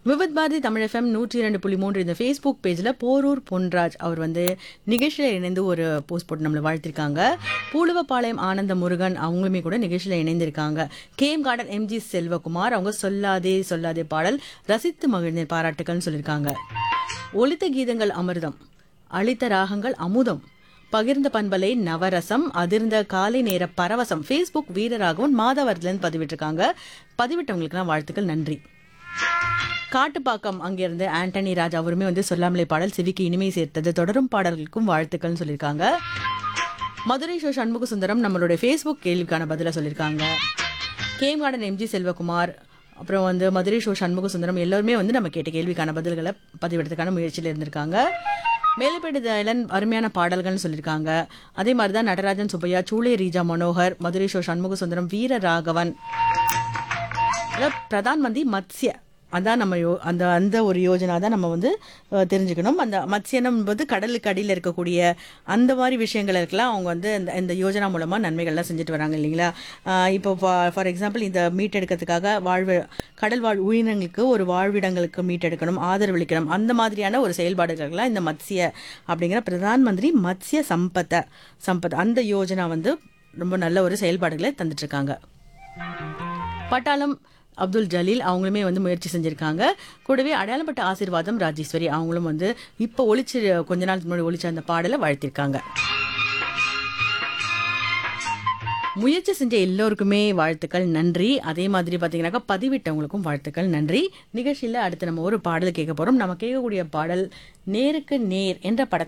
Vividh Bharathi Tamil FM நூற்றி இரண்டு புள்ளி மூன்று இந்த ஃபேஸ்புக் பேஜில் போரூர் பொன்ராஜ் அவர் வந்து நிகழ்ச்சியில் இணைந்து ஒரு போஸ்ட் போட்டு நம்மளை வாழ்த்திருக்காங்க பூலுவப்பாளையம் ஆனந்த முருகன் அவங்களுமே கூட நிகழ்ச்சியில் இணைந்திருக்காங்க கேம் கார்டன் எம்ஜி செல்வகுமார் அவங்க சொல்லாதே சொல்லாதே பாடல் ரசித்து மகிழ்ந்தேன் பாராட்டுக்கள்னு சொல்லியிருக்காங்க ஒலித்த கீதங்கள் அமிர்தம் அளித்த ராகங்கள் அமுதம் பகிர்ந்த பண்பலை நவரசம் அதிர்ந்த காலை நேர பரவசம் ஃபேஸ்புக் வீரராகவன் மாதவரத்துலேருந்து பதிவிட்டிருக்காங்க பதிவிட்டவங்களுக்குலாம் வாழ்த்துக்கள் நன்றி காட்டுப்பாக்கம் அங்கிருந்து ஆண்டனி ராஜ் அவருமே வந்து சொல்லாமலே பாடல் சிவிக்கு இனிமை சேர்த்தது தொடரும் பாடல்களுக்கும் வாழ்த்துக்கள்னு சொல்லியிருக்காங்க மதுரை ஷோ சண்முக சுந்தரம் நம்மளுடைய ஃபேஸ்புக் கேள்விக்கான பதிலை சொல்லியிருக்காங்க கேம் கார்டன் எம்ஜி செல்வகுமார் அப்புறம் வந்து மதுரை ஷோ சண்முக சுந்தரம் எல்லாருமே வந்து நம்ம கேட்ட கேள்விக்கான பதில்களை பதிவிடறதுக்கான முயற்சியில் இருந்திருக்காங்க மேலப்பேடு தயலன் அருமையான பாடல்கள்னு சொல்லியிருக்காங்க அதே மாதிரி தான் நடராஜன் சுப்பையா சூளை ரீஜா மனோகர் மதுரை ஷோ சண்முக சுந்தரம் வீர ராகவன் அதாவது பிரதான் மந்தி மத்ஸ்ய அதான் நம்ம யோ அந்த அந்த ஒரு யோஜனா தான் நம்ம வந்து அஹ், தெரிஞ்சுக்கணும் அந்த மத்ஸ்யனம் என்பது கடலுக்கு அடியில் இருக்கக்கூடிய அந்த மாதிரி விஷயங்கள் இருக்கலாம் அவங்க வந்து இந்த இந்த யோஜனா மூலமாக நன்மைகள்லாம் செஞ்சுட்டு வராங்க இல்லைங்களா அஹ், இப்போ ஃபார் எக்ஸாம்பிள் இந்த மீட் எடுக்கிறதுக்காக வாழ்வு கடல் வாழ் உயிரினங்களுக்கு ஒரு வாழ்விடங்களுக்கு மீட் எடுக்கணும் ஆதரவளிக்கணும் அந்த மாதிரியான ஒரு செயல்பாடுகள்லாம் இந்த மத்ஸ்ய அப்படிங்கிற பிரதான் மந்திரி மத்ஸ்ய சம்பத்த சம்பத் அந்த யோஜனா வந்து ரொம்ப நல்ல ஒரு செயல்பாடுகளை தந்துட்டு இருக்காங்க பட்டாளம் அப்துல் ஜலீல் அவங்களுமே வந்து முயற்சி செஞ்சிருக்காங்க கூடவே அடையாளப்பட்ட ஆசீர்வாதம் ராஜேஸ்வரி அவங்களும் வந்து இப்போ ஒழிச்சு கொஞ்ச நாள் முன்னாடி ஒழிச்ச அந்த பாடலை வாழ்த்திருக்காங்க முயற்சி செஞ்ச எல்லோருக்குமே வாழ்த்துக்கள் நன்றி அதே மாதிரி பார்த்தீங்கன்னாக்கா பதிவிட்டவங்களுக்கும் வாழ்த்துக்கள் நன்றி நிகழ்ச்சியில் அடுத்து நம்ம ஒரு பாடல் கேட்க போகிறோம் நம்ம கேட்கக்கூடிய பாடல் நேருக்கு நேர் என்ற படத்தை